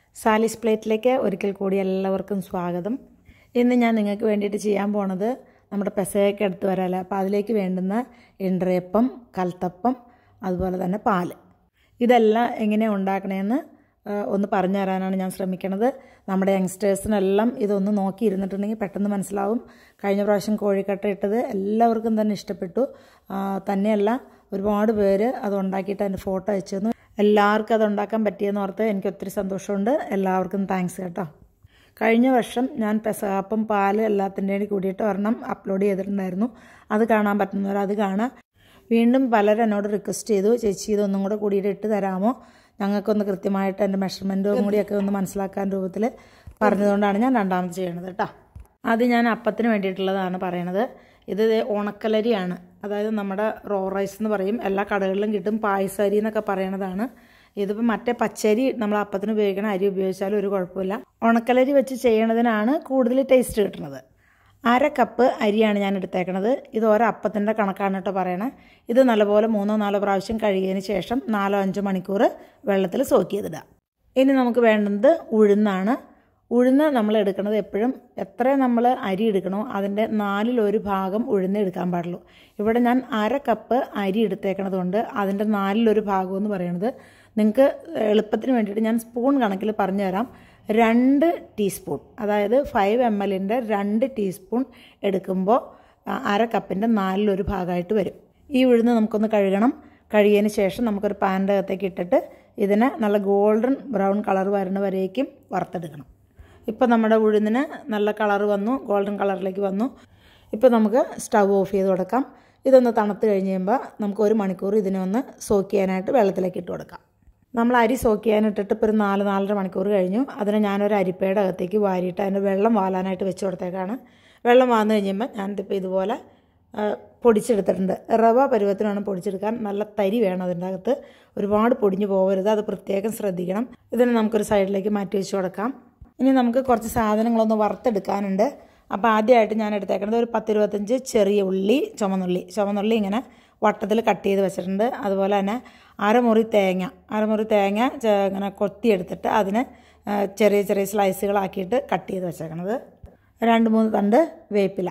സാലിസ് പ്ലേറ്റിലേക്ക് ഒരിക്കൽ കൂടി എല്ലാവർക്കും സ്വാഗതം ഇന്ന് ഞാൻ നിങ്ങൾക്ക് വേണ്ടിയിട്ട് ചെയ്യാൻ പോണത് നമ്മുടെ പെസയൊക്കെ എടുത്ത് വരാമല്ലോ അപ്പോൾ അതിലേക്ക് വേണ്ടുന്ന എണ്ട്രയപ്പം കൽത്തപ്പം അതുപോലെ തന്നെ പാല് ഇതെല്ലാം എങ്ങനെയാണ് ഉണ്ടാക്കണേന്ന് ആ, ഒന്ന് പറഞ്ഞു തരാനാണ് ഞാൻ ശ്രമിക്കണത് നമ്മുടെ യങ്സ്റ്റേഴ്സിനെല്ലാം ഇതൊന്ന് നോക്കിയിരുന്നിട്ടുണ്ടെങ്കിൽ പെട്ടെന്ന് മനസ്സിലാവും കഴിഞ്ഞ പ്രാവശ്യം കോഴിക്കട്ട ഇട്ടത് എല്ലാവർക്കും തന്നെ ഇഷ്ടപ്പെട്ടു ആ, തന്നെയല്ല ഒരുപാട് പേര് അത് ഉണ്ടാക്കിയിട്ട് അതിൻ്റെ ഫോട്ടോ അയച്ചു തന്നു എല്ലാവർക്കും അത് ഉണ്ടാക്കാൻ പറ്റിയെന്ന് ഓർത്ത് എനിക്ക് ഒത്തിരി സന്തോഷമുണ്ട് എല്ലാവർക്കും താങ്ക്സ് കേട്ടോ കഴിഞ്ഞ വർഷം ഞാൻ പെസഹാപ്പം പാല് എല്ലാത്തിൻ്റെയും കൂടിയിട്ട് ഒരെണ്ണം അപ്ലോഡ് ചെയ്തിട്ടുണ്ടായിരുന്നു അത് കാണാൻ പറ്റുന്നവർ അത് കാണാം വീണ്ടും പലരും എന്നോട് റിക്വസ്റ്റ് ചെയ്തു ചേച്ചി ഇതൊന്നും കൂടെ കൂടിയിട്ട് ഇട്ട് തരാമോ ഞങ്ങൾക്കൊന്ന് കൃത്യമായിട്ട് എൻ്റെ മെഷർമെൻറ്റും കൂടിയൊക്കെ ഒന്ന് മനസ്സിലാക്കാൻ രൂപത്തിൽ പറഞ്ഞതുകൊണ്ടാണ് ഞാൻ രണ്ടാമത് ചെയ്യണത് കേട്ടോ അത് ഞാൻ അപ്പത്തിന് വേണ്ടിയിട്ടുള്ളതാണ് പറയണത് ഇത് ദേ ഉണക്കലരിയാണ് അതായത് നമ്മുടെ റോ റൈസ് എന്ന് പറയും എല്ലാ കടകളിലും കിട്ടും പായസരി എന്നൊക്കെ പറയണതാണ് ഇതിപ്പോൾ മറ്റേ പച്ചരി നമ്മൾ അപ്പത്തിന് ഉപയോഗിക്കണ അരി ഉപയോഗിച്ചാലും ഒരു കുഴപ്പമില്ല ഉണക്കലരി വെച്ച് ചെയ്യണതിനാണ് കൂടുതൽ ടേസ്റ്റ് കിട്ടുന്നത് അര കപ്പ് അരിയാണ് ഞാൻ എടുത്തേക്കണത് ഇത് ഓരോ അപ്പത്തിൻ്റെ കണക്കാണ് കേട്ടോ പറയണേ ഇത് നല്ലപോലെ മൂന്നോ നാലോ പ്രാവശ്യം കഴുകിയതിന് ശേഷം നാലോ അഞ്ചോ മണിക്കൂർ വെള്ളത്തിൽ സോക്ക് ചെയ്തിടുക ഇനി നമുക്ക് വേണ്ടുന്നത് ഉഴുന്നാണ് ഉഴുന്ന് നമ്മൾ എടുക്കുന്നത് എപ്പോഴും എത്ര നമ്മൾ അരി എടുക്കണോ അതിൻ്റെ നാലിലൊരു ഭാഗം ഉഴുന്ന് എടുക്കാൻ പാടുള്ളൂ ഇവിടെ ഞാൻ അര കപ്പ് അരി എടുത്തേക്കണത് കൊണ്ട് അതിൻ്റെ നാലിലൊരു ഭാഗം എന്ന് പറയുന്നത് നിങ്ങൾക്ക് എളുപ്പത്തിന് വേണ്ടിയിട്ട് ഞാൻ സ്പൂൺ കണക്കിൽ പറഞ്ഞു തരാം രണ്ട് ടീസ്പൂൺ അതായത് ഫൈവ് എം എല്ലിൻ്റെ രണ്ട് ടീസ്പൂൺ എടുക്കുമ്പോൾ ആ, അര കപ്പിൻ്റെ നാലിലൊരു ഭാഗമായിട്ട് വരും ഈ ഉഴുന്ന് നമുക്കൊന്ന് കഴുകണം കഴുകിയതിന് ശേഷം നമുക്കൊരു പാൻ്റെ അകത്തേക്ക് ഇട്ടിട്ട് ഇതിനെ നല്ല ഗോൾഡൻ ബ്രൗൺ കളർ വരുന്ന വരേക്കും വറുത്തെടുക്കണം ഇപ്പോൾ നമ്മുടെ ഉഴുന്നിന് നല്ല കളർ വന്നു ഗോൾഡൻ കളറിലേക്ക് വന്നു ഇപ്പോൾ നമുക്ക് സ്റ്റൗ ഓഫ് ചെയ്ത് കൊടുക്കാം ഇതൊന്ന് തണുത്ത് കഴിഞ്ഞ് കഴിയുമ്പോൾ നമുക്ക് ഒരു മണിക്കൂർ ഇതിനെ ഒന്ന് സോക്ക് ചെയ്യാനായിട്ട് വെള്ളത്തിലേക്ക് ഇട്ട് കൊടുക്കാം നമ്മൾ അരി സോക്ക് ചെയ്യാനിട്ടിട്ട് ഇപ്പോൾ ഒരു നാല് നാലര മണിക്കൂർ കഴിഞ്ഞു അതിനെ ഞാനൊരു അരിപ്പയുടെ അകത്തേക്ക് വാരിയിട്ട് അതിൻ്റെ വെള്ളം വാലാനായിട്ട് വെച്ച് കൊടുത്തേക്കാണ് വെള്ളം വാന്ന് കഴിയുമ്പോൾ ഞാനിതിപ്പോൾ ഇതുപോലെ ആ, പൊടിച്ചെടുത്തിട്ടുണ്ട് റവ പരുവത്തിനാണ് പൊടിച്ചെടുക്കാൻ നല്ല തരി വേണം അതിൻ്റെ അകത്ത് ഒരുപാട് പൊടിഞ്ഞു പോകരുത് അത് പ്രത്യേകം ശ്രദ്ധിക്കണം ഇതിനെ നമുക്കൊരു സൈഡിലേക്ക് മാറ്റി വെച്ച് കൊടുക്കാം ഇനി നമുക്ക് കുറച്ച് സാധനങ്ങളൊന്ന് വറുത്തെടുക്കാനുണ്ട് അപ്പോൾ ആദ്യമായിട്ട് ഞാൻ എടുത്തേക്കുന്നത് ഒരു പത്തിരുപത്തഞ്ച് ചെറിയ ഉള്ളി ചുമന്നുള്ളി ചുമന്നുള്ളി ഇങ്ങനെ വട്ടത്തിൽ കട്ട് ചെയ്ത് വെച്ചിട്ടുണ്ട് അതുപോലെ തന്നെ അരമുറി തേങ്ങ അരമുറി തേങ്ങ ചെ- ഇങ്ങനെ കൊത്തിയെടുത്തിട്ട് അതിന് ആ, ചെറിയ ചെറിയ സ്ലൈസുകളാക്കിയിട്ട് കട്ട് ചെയ്ത് വെച്ചേക്കണത് രണ്ട് മൂന്ന് തണ്ട് വേപ്പില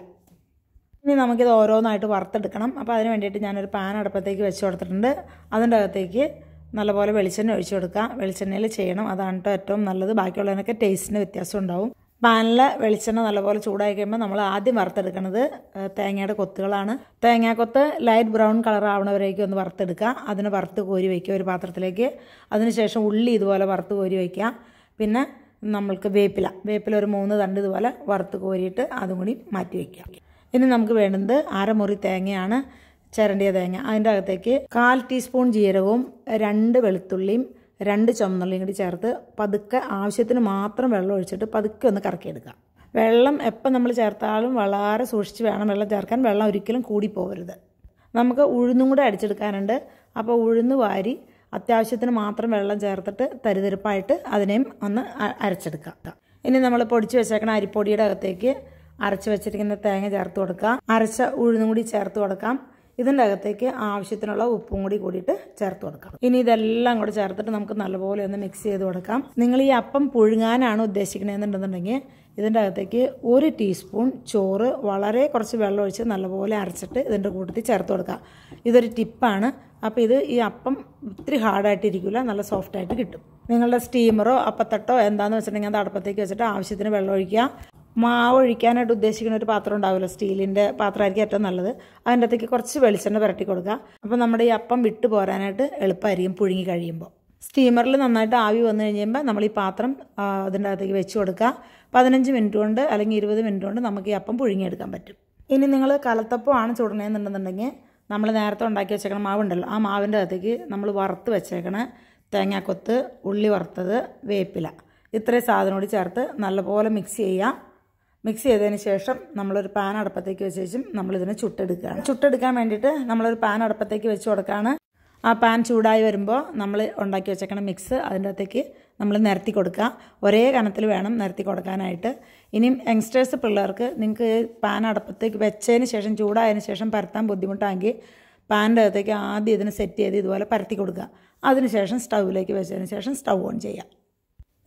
ഇനി നമുക്കിത് ഓരോന്നായിട്ട് വറുത്തെടുക്കണം അപ്പോൾ അതിന് വേണ്ടിയിട്ട് ഞാനൊരു പാൻ അടുപ്പത്തേക്ക് വെച്ച് കൊടുത്തിട്ടുണ്ട് അതിൻ്റെ അകത്തേക്ക് നല്ലപോലെ വെളിച്ചെണ്ണ ഒഴിച്ചു കൊടുക്കുക വെളിച്ചെണ്ണയിൽ ചെയ്യണം അതാണ് കേട്ടോ ഏറ്റവും നല്ലത് ബാക്കിയുള്ളതിനൊക്കെ ടേസ്റ്റിന് വ്യത്യാസം ഉണ്ടാവും പാനിൽ വെളിച്ചെണ്ണ നല്ലപോലെ ചൂടായി കഴിയുമ്പോൾ നമ്മൾ ആദ്യം വറുത്തെടുക്കുന്നത് ഏ, തേങ്ങയുടെ കൊത്തുകളാണ് തേങ്ങാക്കൊത്ത് ലൈറ്റ് ബ്രൗൺ കളർ ആവണവരേക്കും ഒന്ന് വറുത്തെടുക്കുക അതിന് വറുത്ത് കോരി വയ്ക്കുക ഒരു പാത്രത്തിലേക്ക് അതിനുശേഷം ഉള്ളി ഇതുപോലെ വറുത്ത് കോരി വയ്ക്കുക പിന്നെ നമ്മൾക്ക് വേപ്പില വേപ്പില ഒരു മൂന്ന് തണ്ട് ഇതുപോലെ വറുത്ത് കോരിയിട്ട് അതും കൂടി മാറ്റി വയ്ക്കുക ഇനി നമുക്ക് വേണ്ടുന്നത് അരമുറി തേങ്ങയാണ് ചിരണ്ടിയ തേങ്ങ അതിൻ്റെ അകത്തേക്ക് കാൽ ടീസ്പൂൺ ജീരകവും രണ്ട് വെളുത്തുള്ളിയും രണ്ട് ചുമന്നുള്ളിയും കൂടി ചേർത്ത് പതുക്കെ ആവശ്യത്തിന് മാത്രം വെള്ളം ഒഴിച്ചിട്ട് പതുക്കെ ഒന്ന് കറക്കിയെടുക്കുക വെള്ളം എപ്പം നമ്മൾ ചേർത്താലും വളരെ സൂക്ഷിച്ച് വേണം വെള്ളം ചേർക്കാൻ വെള്ളം ഒരിക്കലും കൂടി പോകരുത് നമുക്ക് ഉഴുന്നും കൂടെ അടിച്ചെടുക്കാനുണ്ട് അപ്പോൾ ഉഴുന്ന് വാരി അത്യാവശ്യത്തിന് മാത്രം വെള്ളം ചേർത്തിട്ട് തരിതരിപ്പായിട്ട് അതിനെയും ഒന്ന് അ- അരച്ചെടുക്കാം ഇനി നമ്മൾ പൊടിച്ച് വെച്ചേക്കണ അരിപ്പൊടിയുടെ അകത്തേക്ക് അരച്ച് വെച്ചിരിക്കുന്ന തേങ്ങ ചേർത്ത് കൊടുക്കാം അരച്ച ഉഴുന്നും കൂടി ചേർത്ത് കൊടുക്കാം ഇതിൻ്റെ അകത്തേക്ക് ആവശ്യത്തിനുള്ള ഉപ്പും കൂടി കൂടിയിട്ട് ചേർത്ത് കൊടുക്കാം ഇനി ഇതെല്ലാം കൂടെ ചേർത്തിട്ട് നമുക്ക് നല്ലപോലെ ഒന്ന് മിക്സ് ചെയ്ത് കൊടുക്കാം നിങ്ങൾ ഈ അപ്പം പുഴുങ്ങാനാണ് ഉദ്ദേശിക്കണമെന്നുണ്ടെന്നുണ്ടെങ്കിൽ ഇതിൻ്റെ അകത്തേക്ക് ഒരു ടീസ്പൂൺ ചോറ് വളരെ കുറച്ച് വെള്ളം ഒഴിച്ച് നല്ലപോലെ അരച്ചിട്ട് ഇതിൻ്റെ കൂട്ടത്തിൽ ചേർത്ത് കൊടുക്കാം ഇതൊരു ടിപ്പാണ് അപ്പോൾ ഇത് ഈ അപ്പം ഒത്തിരി ഹാർഡായിട്ടിരിക്കില്ല നല്ല സോഫ്റ്റായിട്ട് കിട്ടും നിങ്ങളുടെ സ്റ്റീമറോ അപ്പത്തട്ടോ എന്താണെന്ന് വെച്ചിട്ടുണ്ടെങ്കിൽ അത് അടുപ്പത്തേക്ക് വെച്ചിട്ട് ആവശ്യത്തിന് വെള്ളം ഒഴിക്കുക മാവ് ഒഴിക്കാനായിട്ട് ഉദ്ദേശിക്കുന്ന ഒരു പാത്രം ഉണ്ടാവുമല്ലോ സ്റ്റീലിൻ്റെ പാത്രമായിരിക്കും ഏറ്റവും നല്ലത് അതിൻ്റെ അകത്തേക്ക് കുറച്ച് വെളിച്ചെണ്ണ പുരട്ടി കൊടുക്കുക അപ്പോൾ നമ്മുടെ ഈ അപ്പം വിട്ട് പോരാനായിട്ട് എളുപ്പമായിരിക്കും പുഴുങ്ങി കഴിയുമ്പോൾ സ്റ്റീമറിൽ നന്നായിട്ട് ആവി വന്നു കഴിയുമ്പോൾ നമ്മൾ ഈ പാത്രം ആ, അതിൻ്റെ അകത്തേക്ക് വെച്ച് കൊടുക്കുക പതിനഞ്ച് മിനിറ്റ് കൊണ്ട് അല്ലെങ്കിൽ ഇരുപത് മിനിറ്റ് കൊണ്ട് നമുക്ക് ഈ അപ്പം പുഴുങ്ങിയെടുക്കാൻ പറ്റും ഇനി നിങ്ങൾ കലത്തപ്പമാണ് ചുടണേന്നുണ്ടെന്നുണ്ടെങ്കിൽ നമ്മൾ നേരത്തെ ഉണ്ടാക്കി വെച്ചേക്കണ മാവുണ്ടല്ലോ ആ മാവിൻ്റെ അകത്തേക്ക് നമ്മൾ വറുത്ത് വെച്ചേക്കണ തേങ്ങാക്കൊത്ത് ഉള്ളി വറുത്തത് വേപ്പില ഇത്രയും സാധനം കൂടി ചേർത്ത് നല്ലപോലെ മിക്സ് ചെയ്യുക മിക്സ് ചെയ്തതിന് ശേഷം നമ്മളൊരു പാൻ അടുപ്പത്തേക്ക് വെച്ച് ശേഷം നമ്മളിതിനെ ചുട്ടെടുക്കുകയാണ് ചുട്ടെടുക്കാൻ വേണ്ടിയിട്ട് നമ്മളൊരു പാൻ അടുപ്പത്തേക്ക് വെച്ച് കൊടുക്കുകയാണ് ആ പാൻ ചൂടായി വരുമ്പോൾ നമ്മൾ ഉണ്ടാക്കി വെച്ചേക്കണ മിക്സ് അതിൻ്റെ അകത്തേക്ക് നമ്മൾ നിരത്തി കൊടുക്കുക ഒരേ കനത്തിൽ വേണം നിരത്തി കൊടുക്കാനായിട്ട് ഇനിയും യങ്സ്റ്റേഴ്സ് പിള്ളേർക്ക് നിങ്ങൾക്ക് പാൻ അടുപ്പത്തേക്ക് വെച്ചതിന് ശേഷം ചൂടായതിന് ശേഷം പരത്താൻ ബുദ്ധിമുട്ടാണെങ്കിൽ പാൻ്റെ അകത്തേക്ക് ആദ്യം ഇതിന് സെറ്റ് ചെയ്ത് ഇതുപോലെ പരത്തി കൊടുക്കുക അതിനുശേഷം സ്റ്റൗവിലേക്ക് വെച്ചതിന് ശേഷം സ്റ്റൗ ഓൺ ചെയ്യുക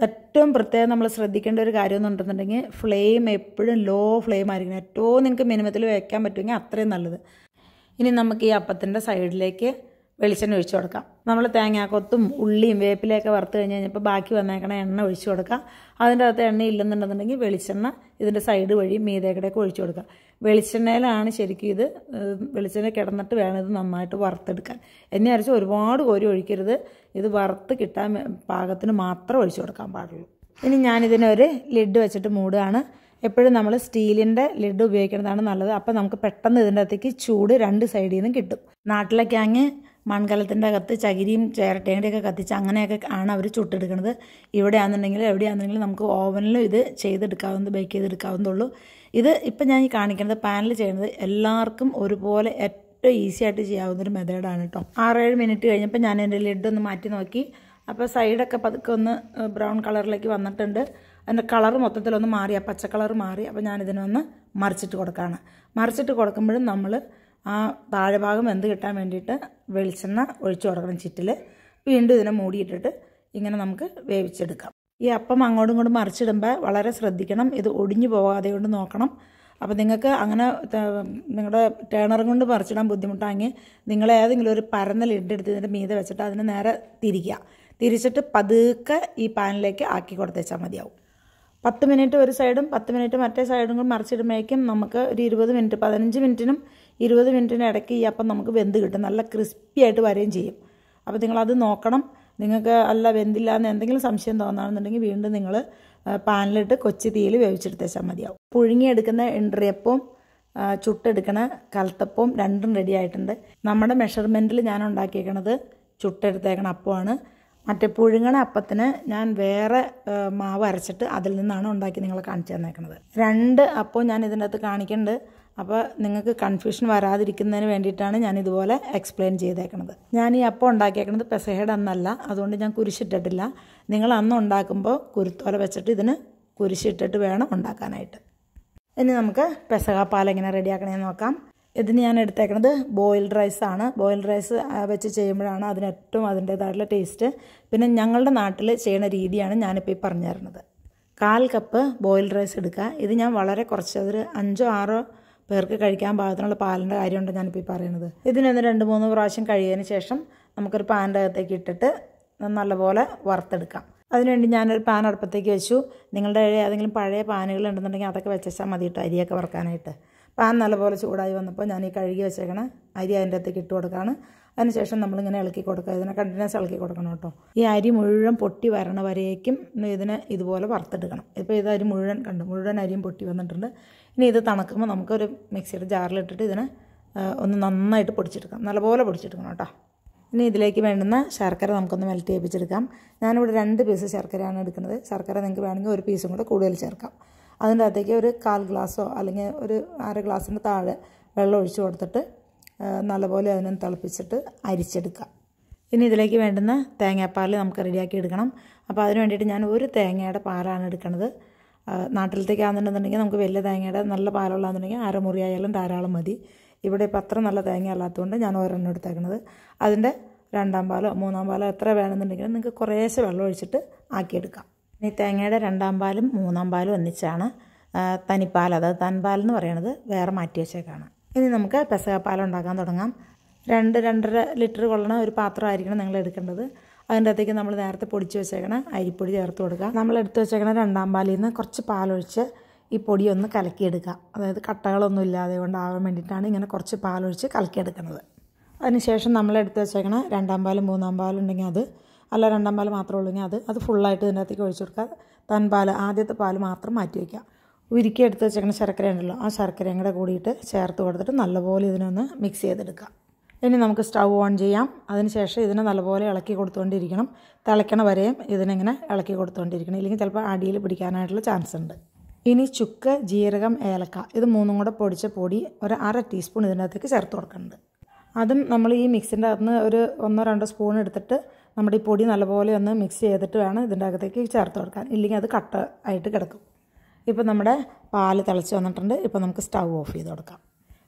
ഏറ്റവും പ്രത്യേകം നമ്മൾ ശ്രദ്ധിക്കേണ്ട ഒരു കാര്യം എന്ന് പറഞ്ഞിട്ടുണ്ടെങ്കിൽ ഫ്ലെയിം എപ്പോഴും ലോ ഫ്ലെയിം ആയിരിക്കണം ഏറ്റവും നിങ്ങൾക്ക് മിനിമത്തിൽ വെക്കാൻ പറ്റുമെങ്കിൽ അത്രയും നല്ലത് ഇനി നമുക്ക് ഈ അപ്പത്തിൻ്റെ സൈഡിലേക്ക് വെളിച്ചെണ്ണ ഒഴിച്ചു കൊടുക്കാം നമ്മൾ തേങ്ങാക്കൊത്തും ഉള്ളിയും വേപ്പിലയൊക്കെ വറുത്ത് കഴിഞ്ഞ് കഴിഞ്ഞപ്പോൾ ബാക്കി വന്നേക്കണ എണ്ണ ഒഴിച്ചു കൊടുക്കാം അതിൻ്റെ അകത്ത് എണ്ണ ഇല്ലെന്നുണ്ടെന്നുണ്ടെങ്കിൽ വെളിച്ചെണ്ണ ഇതിൻ്റെ സൈഡ് വഴി മീതേക്കടയൊക്കെ ഒഴിച്ചു കൊടുക്കുക വെളിച്ചെണ്ണയിലാണ് ശരിക്കും ഇത് ഏഹ്, വെളിച്ചെണ്ണ കിടന്നിട്ട് വേണം ഇത് നന്നായിട്ട് വറുത്തെടുക്കാൻ എന്നെ അരച്ച് ഒരുപാട് കോരി ഒഴിക്കരുത് ഇത് വറുത്ത് കിട്ടാൻ വേ- പാകത്തിന് മാത്രം ഒഴിച്ചു കൊടുക്കാൻ പാടുള്ളൂ ഇനി ഞാനിതിനൊരു ലിഡ് വെച്ചിട്ട് മൂടുകയാണ് എപ്പോഴും നമ്മൾ സ്റ്റീലിൻ്റെ ലിഡ് ഉപയോഗിക്കുന്നതാണ് നല്ലത് അപ്പോൾ നമുക്ക് പെട്ടെന്ന് ഇതിൻ്റെ അകത്തേക്ക് ചൂട് രണ്ട് സൈഡിൽ നിന്നും കിട്ടും നാട്ടിലൊക്കെ അങ്ങ് മൺകലത്തിൻ്റെ അകത്ത് ചകിരിയും ചേരട്ടേൻ്റെയൊക്കെ കത്തിച്ച് അങ്ങനെയൊക്കെ ആണ് അവർ ചുട്ടെടുക്കുന്നത് ഇവിടെ ആണെന്നുണ്ടെങ്കിൽ എവിടെയാണെന്നുണ്ടെങ്കിലും നമുക്ക് ഓവനിലും ഇത് ചെയ്തെടുക്കാവുന്നത് ബേക്ക് ചെയ്തെടുക്കാവുന്നതുള്ളൂ ഇത് ഇപ്പം ഞാൻ ഈ കാണിക്കുന്നത് പാനിൽ ചെയ്യുന്നത് എല്ലാവർക്കും ഒരുപോലെ ഏറ്റവും ഈസി ആയിട്ട് ചെയ്യാവുന്ന ഒരു മെത്തേഡാണ് കേട്ടോ ആറേഴ് മിനിറ്റ് കഴിഞ്ഞപ്പോൾ ഞാൻ എൻ്റെ ലിഡ് ഒന്ന് മാറ്റി നോക്കി അപ്പോൾ സൈഡൊക്കെ പതുക്കെ ഒന്ന് ബ്രൗൺ കളറിലേക്ക് വന്നിട്ടുണ്ട് അതിൻ്റെ കളർ മൊത്തത്തിലൊന്ന് മാറി ആ പച്ച കളർ മാറി അപ്പോൾ ഞാനിതിനൊന്ന് മറിച്ചിട്ട് കൊടുക്കുകയാണ് മറിച്ചിട്ട് കൊടുക്കുമ്പോഴും നമ്മൾ ആ താഴെ ഭാഗം വെന്ത് കിട്ടാൻ വേണ്ടിയിട്ട് വെളിച്ചെണ്ണ ഒഴിച്ചു കൊടുക്കണം ചിറ്റിൽ വീണ്ടും ഇതിനെ മൂടിയിട്ടിട്ട് ഇങ്ങനെ നമുക്ക് വേവിച്ചെടുക്കാം ഈ അപ്പം അങ്ങോട്ടും ഇങ്ങോട്ടും മറിച്ചിടുമ്പോൾ വളരെ ശ്രദ്ധിക്കണം ഇത് ഒടിഞ്ഞു പോകാതെ കൊണ്ട് നോക്കണം അപ്പോൾ നിങ്ങൾക്ക് അങ്ങനെ ത- നിങ്ങളുടെ ടേണറും കൊണ്ട് പറിച്ചിടാൻ ബുദ്ധിമുട്ടാണെങ്കിൽ നിങ്ങൾ ഏതെങ്കിലും ഒരു പരന്ന ലിഡ് എടുത്ത് ഇതിൻ്റെ മീതെ വെച്ചിട്ട് അതിനെ നേരെ തിരിക്കുക തിരിച്ചിട്ട് പതുക്കെ ഈ പാനിലേക്ക് ആക്കി കൊടുത്തേച്ചാൽ മതിയാവും പത്ത് മിനിറ്റ് ഒരു സൈഡും പത്ത് മിനിറ്റ് മറ്റേ സൈഡും കൂടി മറിച്ചിടുമ്പോഴേക്കും നമുക്ക് ഒരു ഇരുപത് മിനിറ്റ് പതിനഞ്ച് മിനിറ്റിനും ഇരുപത് മിനിറ്റിനും ഇടയ്ക്ക് ഈ അപ്പം നമുക്ക് വെന്ത് കിട്ടും നല്ല ക്രിസ്പി ആയിട്ട് വരികയും ചെയ്യും അപ്പോൾ നിങ്ങളത് നോക്കണം നിങ്ങൾക്ക് അല്ല വെന്തില്ല എന്ന് എന്തെങ്കിലും സംശയം തോന്നുകയാണെന്നുണ്ടെങ്കിൽ വീണ്ടും നിങ്ങൾ പാനിലിട്ട് കൊച്ചി തീയിൽ വേവിച്ചെടുത്തേച്ചാൽ മതിയാവും പുഴുങ്ങിയെടുക്കുന്ന എണ്ട്രിയപ്പവും ആ, ചുട്ടെടുക്കണ കലത്തപ്പവും രണ്ടും റെഡി ആയിട്ടുണ്ട് നമ്മുടെ മെഷർമെൻറ്റിൽ ഞാൻ ഉണ്ടാക്കിയേക്കണത് ചുട്ടെടുത്തേക്കണ അപ്പമാണ് മറ്റേ പുഴുങ്ങണ അപ്പത്തിന് ഞാൻ വേറെ ആ, മാവ് അരച്ചിട്ട് അതിൽ നിന്നാണ് ഉണ്ടാക്കി നിങ്ങളെ കാണിച്ചു തന്നേക്കണത് രണ്ട് അപ്പവും ഞാൻ ഇതിൻ്റെ അകത്ത് കാണിക്കുന്നുണ്ട് അപ്പോൾ നിങ്ങൾക്ക് കൺഫ്യൂഷൻ വരാതിരിക്കുന്നതിന് വേണ്ടിയിട്ടാണ് ഞാൻ ഇതുപോലെ എക്സ്പ്ലെയിൻ ചെയ്തേക്കണത് ഞാൻ ഈ അപ്പം ഉണ്ടാക്കിയേക്കണത് പെസഹയുടെ അന്നല്ല അതുകൊണ്ട് ഞാൻ കുരിശിട്ടിട്ടില്ല നിങ്ങൾ അന്ന് ഉണ്ടാക്കുമ്പോൾ കുരുത്തോല വെച്ചിട്ട് ഇതിന് കുരിശിട്ടിട്ട് വേണം ഉണ്ടാക്കാനായിട്ട് ഇനി നമുക്ക് പെസകാപ്പാൽ എങ്ങനെ റെഡിയാക്കണമെന്ന് നോക്കാം ഇതിന് ഞാൻ എടുത്തേക്കുന്നത് ബോയിൽഡ് റൈസ് ആണ് ബോയിൽഡ് റൈസ് ആ, വെച്ച് ചെയ്യുമ്പോഴാണ് അതിന് ഏറ്റവും അതിൻ്റേതായിട്ടുള്ള ടേസ്റ്റ് പിന്നെ ഞങ്ങളുടെ നാട്ടിൽ ചെയ്യുന്ന രീതിയാണ് ഞാനിപ്പോൾ ഈ പറഞ്ഞു തരുന്നത് കാൽ കപ്പ് ബോയിൽഡ് റൈസ് എടുക്കുക ഇത് ഞാൻ വളരെ കുറച്ച് അതൊരു അഞ്ചോ ആറോ പേർക്ക് കഴിക്കാൻ പാകത്തിനുള്ള പാലിൻ്റെ കാര്യമുണ്ട് ഞാനിപ്പോൾ ഈ പറയുന്നത് ഇതിനൊന്ന് രണ്ട് മൂന്ന് പ്രാവശ്യം കഴിയതിന് ശേഷം നമുക്കൊരു പാൻ്റെ അകത്തേക്ക് ഇട്ടിട്ട് നല്ലപോലെ വറുത്തെടുക്കാം അതിനുവേണ്ടി ഞാനൊരു പാൻ അടുപ്പത്തേക്ക് വെച്ചു നിങ്ങളുടെ കയ്യിൽ ഏതെങ്കിലും പഴയ പാനുകൾ ഉണ്ടെന്നുണ്ടെങ്കിൽ അതൊക്കെ വെച്ചാൽ മതി കേട്ടോ അരിയൊക്കെ വറുക്കാനായിട്ട് പാൻ നല്ലപോലെ ചൂടായി വന്നപ്പോൾ ഞാൻ ഈ കഴുകി വെച്ചേക്കണ അരി അതിൻ്റെ അകത്തേക്ക് ഇട്ട് കൊടുക്കുകയാണ് അതിനുശേഷം നമ്മളിങ്ങനെ ഇളക്കി കൊടുക്കുക ഇതിനെ കണ്ടിന്യൂസ് ഇളക്കി കൊടുക്കണം കേട്ടോ ഈ അരി മുഴുവൻ പൊട്ടി വരണ വരേക്കും ഇതിനെ ഇതുപോലെ വറുത്തെടുക്കണം ഇപ്പോൾ ഇത് അരി മുഴുവൻ കണ്ടു മുഴുവൻ അരിയും പൊട്ടി വന്നിട്ടുണ്ട് ഇനി ഇത് തണുക്കുമ്പോൾ നമുക്കൊരു മിക്സിയുടെ ജാറിലിട്ടിട്ട് ഇതിനെ ആ, ഒന്ന് നന്നായിട്ട് പൊടിച്ചെടുക്കാം നല്ലപോലെ പൊടിച്ചെടുക്കണം കേട്ടോ ഇനി ഇതിലേക്ക് വേണ്ടുന്ന ശർക്കര നമുക്കൊന്ന് മെൽറ്റ് ചെയ്യിപ്പിച്ചെടുക്കാം ഞാനിവിടെ രണ്ട് പീസ് ശർക്കരയാണ് എടുക്കുന്നത് ശർക്കര നിങ്ങൾക്ക് വേണമെങ്കിൽ ഒരു പീസും കൂടെ കൂടുതൽ ചേർക്കാം അതിൻ്റെ അകത്തേക്ക് ഒരു കാൽ ഗ്ലാസ്സോ അല്ലെങ്കിൽ ഒരു അര ഗ്ലാസ്സിൻ്റെ താഴെ വെള്ളം ഒഴിച്ച് കൊടുത്തിട്ട് ആ, നല്ലപോലെ അതിനെ തിളപ്പിച്ചിട്ട് അരിച്ചെടുക്കാം ഇനി ഇതിലേക്ക് വേണ്ടുന്ന തേങ്ങാപ്പാൽ നമുക്ക് റെഡിയാക്കി എടുക്കണം അപ്പോൾ അതിന് വേണ്ടിയിട്ട് ഞാൻ ഒരു തേങ്ങയുടെ പാലാണ് എടുക്കുന്നത് ആ, നാട്ടിലത്തേക്കാണെന്നുണ്ടെന്നുണ്ടെങ്കിൽ നമുക്ക് വലിയ തേങ്ങയുടെ നല്ല പാലുള്ളതെന്നുണ്ടെങ്കിൽ അരമുറി ആയാലും ധാരാളം മതി ഇവിടെ ഇപ്പം അത്ര നല്ല തേങ്ങ അല്ലാത്തതുകൊണ്ട് ഞാൻ ഒരെണ്ണം എടുത്തേക്കണത് അതിൻ്റെ രണ്ടാം പാലോ മൂന്നാം പാലോ എത്ര വേണമെന്നുണ്ടെങ്കിലും നിങ്ങൾക്ക് കുറേശ്ശെ വെള്ളം ഒഴിച്ചിട്ട് ആക്കിയെടുക്കാം ഇനി തേങ്ങയുടെ രണ്ടാം പാലും മൂന്നാം പാലും ഒന്നിച്ചാണ് ആ, തനിപ്പാൽ അതായത് തൻപാൽ എന്ന് പറയുന്നത് വേറെ മാറ്റി വെച്ചേക്കാണ് ഇനി നമുക്ക് പെസകപ്പാൽ ഉണ്ടാക്കാൻ തുടങ്ങാം രണ്ട് രണ്ടര ലിറ്റർ കൊള്ളണ ഒരു പാത്രമായിരിക്കണം നിങ്ങൾ എടുക്കേണ്ടത് അതിൻ്റെ അകത്തേക്ക് നമ്മൾ നേരത്തെ പൊടിച്ച് വെച്ചേക്കണ അരിപ്പൊടി ചേർത്ത് കൊടുക്കുക നമ്മൾ എടുത്ത് വെച്ചേക്കണ രണ്ടാം പാലിൽ നിന്ന് കുറച്ച് പാലൊഴിച്ച് ഈ പൊടി ഒന്ന് കലക്കിയെടുക്കുക അതായത് കട്ടകളൊന്നും ഇല്ലാതെ കൊണ്ടാവാൻ വേണ്ടിയിട്ടാണ് ഇങ്ങനെ കുറച്ച് പാലൊഴിച്ച് കലക്കിയെടുക്കുന്നത് അതിനുശേഷം നമ്മൾ എടുത്ത് വെച്ചേക്കണ രണ്ടാം പാലും മൂന്നാം പാലും ഉണ്ടെങ്കിൽ അത് അല്ല രണ്ടാം പാൽ മാത്രമേ ഉള്ളെങ്കിൽ അത് അത് ഫുള്ളായിട്ട് ഇതിൻ്റെ അകത്തേക്ക് ഒഴിച്ചു കൊടുക്കുക തൻപാൽ ആദ്യത്തെ പാൽ മാത്രം മാറ്റി വയ്ക്കുക ഉരുക്കി എടുത്ത് വെച്ചേക്കണ ശർക്കര ഉണ്ടല്ലോ ആ ശർക്കരയും കൂടെ കൂടിയിട്ട് ചേർത്ത് കൊടുത്തിട്ട് നല്ലപോലെ ഇതിനൊന്ന് മിക്സ് ചെയ്തെടുക്കുക ഇനി നമുക്ക് സ്റ്റൗ ഓൺ ചെയ്യാം അതിനുശേഷം ഇതിനെ നല്ലപോലെ ഇളക്കി കൊടുത്തുകൊണ്ടിരിക്കണം തിളയ്ക്കണ വരെയും ഇതിനിങ്ങനെ ഇളക്കി കൊടുത്തുകൊണ്ടിരിക്കണം ഇല്ലെങ്കിൽ ചിലപ്പോൾ അടിയിൽ പിടിക്കാനായിട്ടുള്ള ചാൻസ് ഉണ്ട് ഇനി ചുക്ക് ജീരകം ഏലക്ക ഇത് മൂന്നും കൂടെ പൊടിച്ച പൊടി ഒരു അര ടീസ്പൂൺ ഇതിൻ്റെ അകത്തേക്ക് ചേർത്ത് കൊടുക്കുന്നുണ്ട് അതും നമ്മൾ ഈ മിക്സിൻ്റെ അകത്ത് ഒരു ഒന്നോ രണ്ടോ സ്പൂൺ എടുത്തിട്ട് നമ്മുടെ ഈ പൊടി നല്ലപോലെ ഒന്ന് മിക്സ് ചെയ്തിട്ട് വേണം ഇതിൻ്റെ അകത്തേക്ക് ചേർത്ത് കൊടുക്കാൻ ഇല്ലെങ്കിൽ അത് കട്ട ആയിട്ട് കിടക്കും ഇപ്പോൾ നമ്മുടെ പാല് തിളച്ച് വന്നിട്ടുണ്ട് ഇപ്പോൾ നമുക്ക് സ്റ്റൗ ഓഫ് ചെയ്ത് കൊടുക്കാം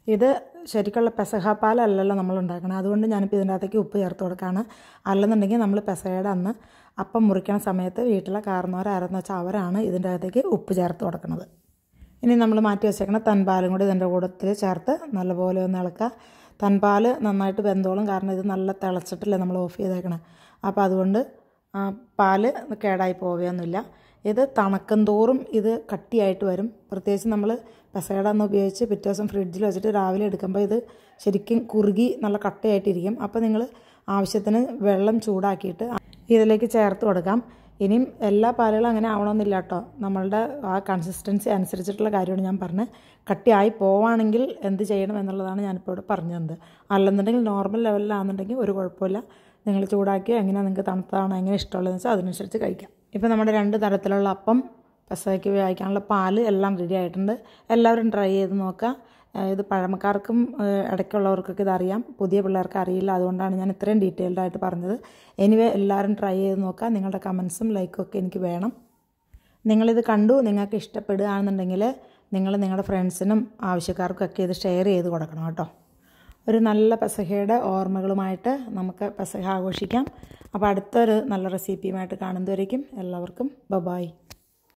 ഇത് ശരിക്കുള്ള പെസഹ പാലല്ലല്ലോ നമ്മൾ ഉണ്ടാക്കണം അതുകൊണ്ട് ഞാനിപ്പോൾ ഇതിൻ്റെ അകത്തേക്ക് ഉപ്പ് ചേർത്ത് കൊടുക്കുകയാണ് അല്ലെന്നുണ്ടെങ്കിൽ നമ്മൾ പെസഹയുടെ അന്ന് അപ്പം മുറിക്കണ സമയത്ത് വീട്ടിലെ കാരണവരാരെന്ന് വെച്ചാൽ അവരാണ് ഇതിൻ്റെ അകത്തേക്ക് ഉപ്പ് ചേർത്ത് കൊടുക്കുന്നത് ഇനി നമ്മൾ മാറ്റി വെച്ചേക്കണ തൻപാലും കൂടി ഇതിൻ്റെ കൂടത്തിൽ ചേർത്ത് നല്ലപോലെ ഒന്ന് ഇളക്കുക തൻപാൽ നന്നായിട്ട് വെന്തോളും കാരണം ഇത് നല്ല തിളച്ചിട്ടില്ലേ നമ്മൾ ഓഫ് ചെയ്തേക്കണം അപ്പോൾ അതുകൊണ്ട് ആ, പാല് കേടായി പോവുകയൊന്നുമില്ല ഇത് തണുക്കും തോറും ഇത് കട്ടിയായിട്ട് വരും പ്രത്യേകിച്ച് നമ്മൾ പെസയുടെ അന്ന് ഉപയോഗിച്ച് പിറ്റേ ദിവസം ഫ്രിഡ്ജിൽ വെച്ചിട്ട് രാവിലെ എടുക്കുമ്പോൾ ഇത് ശരിക്കും കുറുകി നല്ല കട്ടയായിട്ടിരിക്കും അപ്പോൾ നിങ്ങൾ ആവശ്യത്തിന് വെള്ളം ചൂടാക്കിയിട്ട് ഇതിലേക്ക് ചേർത്ത് കൊടുക്കാം ഇനിയും എല്ലാ പാലുകളും അങ്ങനെ ആവണമെന്നില്ല കേട്ടോ നമ്മളുടെ ആ കൺസിസ്റ്റൻസി അനുസരിച്ചിട്ടുള്ള കാര്യമാണ് ഞാൻ പറഞ്ഞത് കട്ടിയായി പോവാണെങ്കിൽ എന്ത് ചെയ്യണം എന്നുള്ളതാണ് ഞാനിപ്പോൾ ഇവിടെ പറഞ്ഞു തന്നത് അല്ലെന്നുണ്ടെങ്കിൽ നോർമൽ ലെവലിലാണെന്നുണ്ടെങ്കിൽ ഒരു കുഴപ്പമില്ല നിങ്ങൾ ചൂടാക്കിയോ എങ്ങനെയാണ് നിങ്ങൾക്ക് തണുത്തതാണോ എങ്ങനെ ഇഷ്ടമുള്ളതെന്ന് വെച്ചാൽ അതിനനുസരിച്ച് കഴിക്കാം ഇപ്പോൾ നമ്മുടെ രണ്ട് തരത്തിലുള്ള അപ്പം പെസയ്ക്ക് ഉപയോഗിക്കാനുള്ള പാല് എല്ലാം റെഡി ആയിട്ടുണ്ട് എല്ലാവരും ട്രൈ ചെയ്ത് നോക്കുക ഏഹ് ഇത് പഴമക്കാർക്കും ഏഹ് ഇടയ്ക്കുള്ളവർക്കൊക്കെ ഇതറിയാം പുതിയ പിള്ളേർക്ക് അറിയില്ല അതുകൊണ്ടാണ് ഞാൻ ഇത്രയും ഡീറ്റെയിൽഡ് ആയിട്ട് പറഞ്ഞത് എനിവേ എല്ലാവരും ട്രൈ ചെയ്ത് നോക്കുക നിങ്ങളുടെ കമൻസും ലൈക്കും ഒക്കെ എനിക്ക് വേണം നിങ്ങളിത് കണ്ടു നിങ്ങൾക്ക് ഇഷ്ടപ്പെടുകയാണെന്നുണ്ടെങ്കിൽ നിങ്ങൾ നിങ്ങളുടെ ഫ്രണ്ട്സിനും ആവശ്യക്കാർക്കൊക്കെ ഇത് ഷെയർ ചെയ്ത് കൊടുക്കണം കേട്ടോ ഒരു നല്ല പെസഹയുടെ ഓർമ്മകളുമായിട്ട് നമുക്ക് പെസഹ ആഘോഷിക്കാം അപ്പോൾ അടുത്തൊരു നല്ല റെസിപ്പിയുമായിട്ട് കാണുന്നതുവരേക്കും എല്ലാവർക്കും ബബായ്